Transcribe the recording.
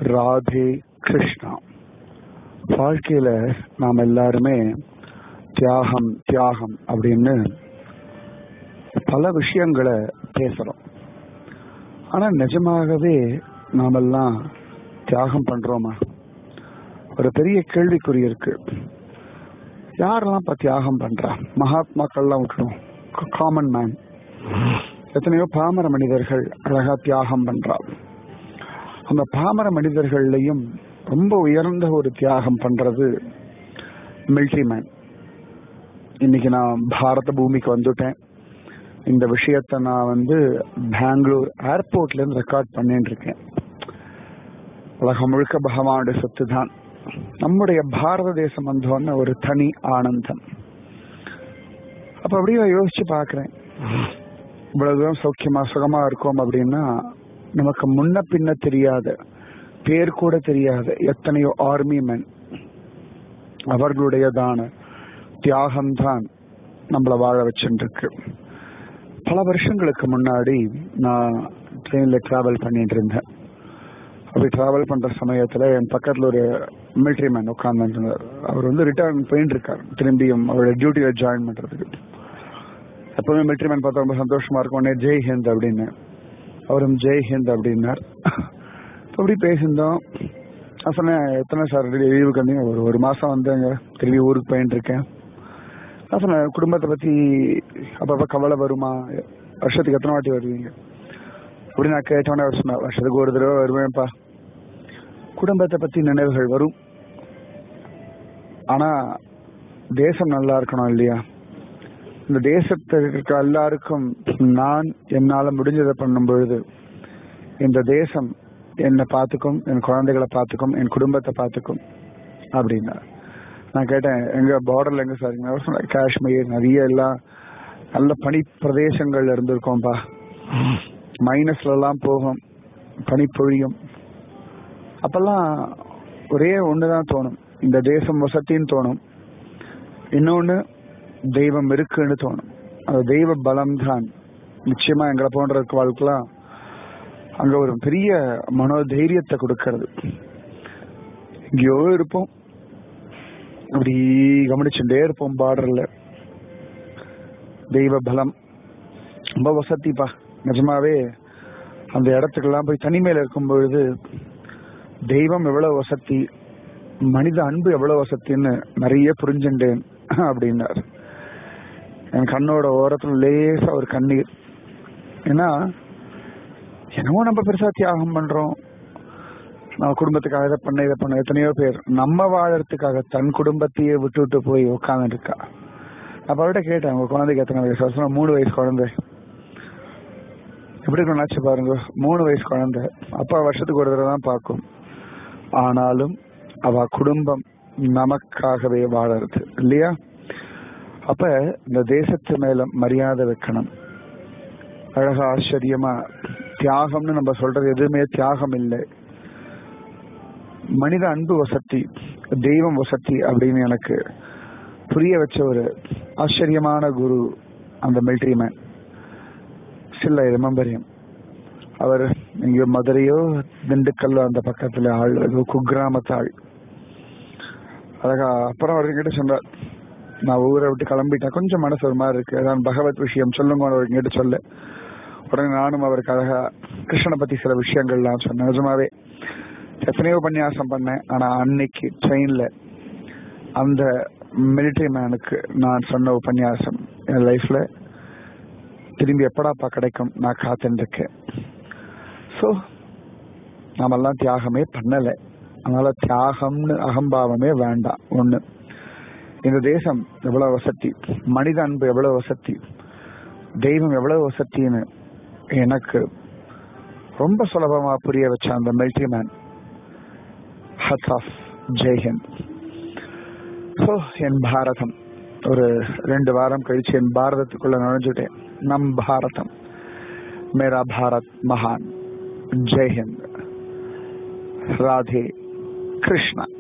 ராதே கிருஷ்ணா வாழ்க்கையில நாம் எல்லாருமே தியாகம் தியாகம் அப்படின்னு பல விஷயங்களை பேசுறோம் ஆனா நிஜமாகவே நாமெல்லாம் தியாகம் பண்றோமா ஒரு பெரிய கேள்விக்குறி இருக்கு யாரெல்லாம் இப்ப தியாகம் பண்றா மகாத்மாக்கள்லாம் விட்டுடும் காமன் மேன் எத்தனையோ பாமர மனிதர்கள் அழகா தியாகம் பண்றா அந்த பாமர மனிதர்கள்லையும் ரொம்ப உயர்ந்த ஒரு தியாகம் பண்றது மிலிட்ரி மேன் இன்னைக்கு நான் பாரத பூமிக்கு வந்துட்டேன் இந்த விஷயத்த நான் வந்து பெங்களூர் ஏர்போர்ட்ல இருந்து ரெக்கார்ட் பண்ணிட்டு இருக்கேன் உலகம் முழுக்க பகவானுடைய சொத்து தான் நம்முடைய பாரத தேசம் வந்தோன்னு ஒரு தனி ஆனந்தம் அப்ப அப்படியே யோசிச்சு பாக்குறேன் இவ்வளவு தூரம் சௌக்கியமா சுகமா இருக்கோம் அப்படின்னா நமக்கு முன்ன பின்ன தெரியாத பேர் கூட தெரியாத எத்தனையோ ஆர்மி மென் அவர்களுடையதான தியாகம்தான் நம்மளை வாழ வச்சுருக்கு பல வருஷங்களுக்கு முன்னாடி நான் ட்ரெயின்ல டிராவல் பண்ணிட்டு இருந்தேன் அப்படி டிராவல் பண்ற சமயத்துல என் பக்கத்துல ஒரு மிலிட்ரி மேன் உட்கார்ந்துருந்தார் அவர் வந்து ரிட்டர்ன் போயிட்டு இருக்காரு திரும்பியும் அவரோட டியூட்டியில ஜாயின் பண்றதுக்கு எப்பவுமே மிலிட்ரி மேன் பார்த்தா ரொம்ப சந்தோஷமா இருக்கும் உடனே ஜெய் ஹிந்த் அப்படின்னு அவரும் ஜெய் ஹிந்த் அப்படின்னார் அப்படி பேசியிருந்தோம் நான் சொன்னேன் எத்தனை சார் லீவுக்கு வந்தீங்க ஒரு ஒரு மாசம் வந்தேங்க திரும்பி ஊருக்கு போயிட்டு இருக்கேன் நான் சொன்னேன் குடும்பத்தை பத்தி அப்பப்ப கவலை வருமா வருஷத்துக்கு எத்தனை வாட்டி வருவீங்க அப்படி நான் கேட்டோன்னே அவர் சொன்னார் வருஷத்துக்கு ஒரு தடவை வருவேன்ப்பா குடும்பத்தை பத்தி நினைவுகள் வரும் ஆனா தேசம் நல்லா இருக்கணும் இல்லையா இந்த தேசத்திற்கு எல்லாருக்கும் நான் என்னால முடிஞ்சதை பண்ணும் பொழுது இந்த தேசம் என்னை பார்த்துக்கும் என் குழந்தைகளை பார்த்துக்கும் என் குடும்பத்தை பார்த்துக்கும் அப்படின்னா நான் கேட்டேன் எங்க பார்டர்ல எங்க சார் காஷ்மீர் நிறைய எல்லாம் நல்ல பனி பிரதேசங்கள்ல இருந்திருக்கோம்பா மைனஸ்ல எல்லாம் போகும் பனி பொழியும் அப்பெல்லாம் ஒரே ஒண்ணுதான் தோணும் இந்த தேசம் வசத்தின்னு தோணும் இன்னொன்னு தெய்வம் இருக்குன்னு தோணும் அந்த தெய்வ பலம் தான் நிச்சயமா எங்களை போன்ற வாழ்க்கைலாம் அங்க ஒரு பெரிய மனோதைரியத்தை கொடுக்கறது எங்கேயோ இருப்போம் அப்படி கவனிச்சுட்டே இருப்போம் பார்டர்ல தெய்வ பலம் ரொம்ப வசதிப்பா நிஜமாவே அந்த இடத்துக்கெல்லாம் போய் தனிமையில இருக்கும் பொழுது தெய்வம் எவ்வளவு வசதி மனித அன்பு எவ்வளவு வசத்தின்னு நிறைய புரிஞ்சுட்டேன் அப்படின்னார் என் கண்ணோட ஓரத்துல லேசா ஒரு கண்ணீர் ஏன்னா என்னவோ நம்ம பெருசா தியாகம் பண்றோம் நம்ம குடும்பத்துக்காக இதை பண்ண இதை பண்ண எத்தனையோ பேர் நம்ம வாழறதுக்காக தன் குடும்பத்தையே விட்டு விட்டு போய் உட்காந்து இருக்கா அப்ப அவர்கிட்ட கேட்டேன் உங்க குழந்தைக்கு எத்தனை வயசு சொன்னா மூணு வயசு குழந்தை எப்படி நினைச்சு பாருங்க மூணு வயசு குழந்தை அப்பா வருஷத்துக்கு ஒரு தடவை தான் பார்க்கும் ஆனாலும் அவ குடும்பம் நமக்காகவே வாழறது இல்லையா அப்ப இந்த தேசத்து மேல மரியாதை வைக்கணும் அழகா ஆச்சரியமா தியாகம்னு நம்ம சொல்றது எதுவுமே தியாகம் இல்லை மனித அன்பு வசதி தெய்வம் வசதி அப்படின்னு எனக்கு புரிய வச்ச ஒரு ஆச்சரியமான குரு அந்த military man still I remember him அவர் இங்க மதுரையோ திண்டுக்கல்லோ அந்த பக்கத்துல ஆள் குக்கிராமத்து ஆள் அழகா அப்புறம் அவர் கிட்ட சொன்னார் நான் ஊரை விட்டு கிளம்பிட்டேன் கொஞ்சம் மனசு ஒரு மாதிரி இருக்கு அதான் பகவத் விஷயம் சொல்லுங்க அவர் கிட்ட சொல்ல உடனே நானும் அவருக்கு அழகா கிருஷ்ணனை பத்தி சில விஷயங்கள்லாம் சொன்னேன் நிஜமாவே எத்தனையோ உபன்யாசம் பண்ணேன் ஆனா அன்னைக்கு ட்ரெயின்ல அந்த மிலிட்டரி மேனுக்கு நான் சொன்ன உபன்யாசம் என் லைஃப்ல திரும்பி எப்படாப்பா கிடைக்கும் நான் காத்துட்டு இருக்கேன் ஸோ நாமெல்லாம் தியாகமே பண்ணலை அதனால தியாகம்னு அகம்பாவமே வேண்டாம் ஒண்ணு இந்த தேசம் எவ்வளவு வசதி மனித அன்பு எவ்வளவு வசதி தெய்வம் எவ்வளவு வசத்தின்னு எனக்கு ரொம்ப சுலபமா புரிய வச்ச அந்த military man hat off Jai Hind so என் பாரதம் ஒரு ரெண்டு வாரம் கழிச்சு என் பாரதத்துக்குள்ள நுழைஞ்சுட்டேன் நம் பாரதம் மேரா பாரத் மகான் ஜெய்ஹிந்த் ராதே கிருஷ்ணா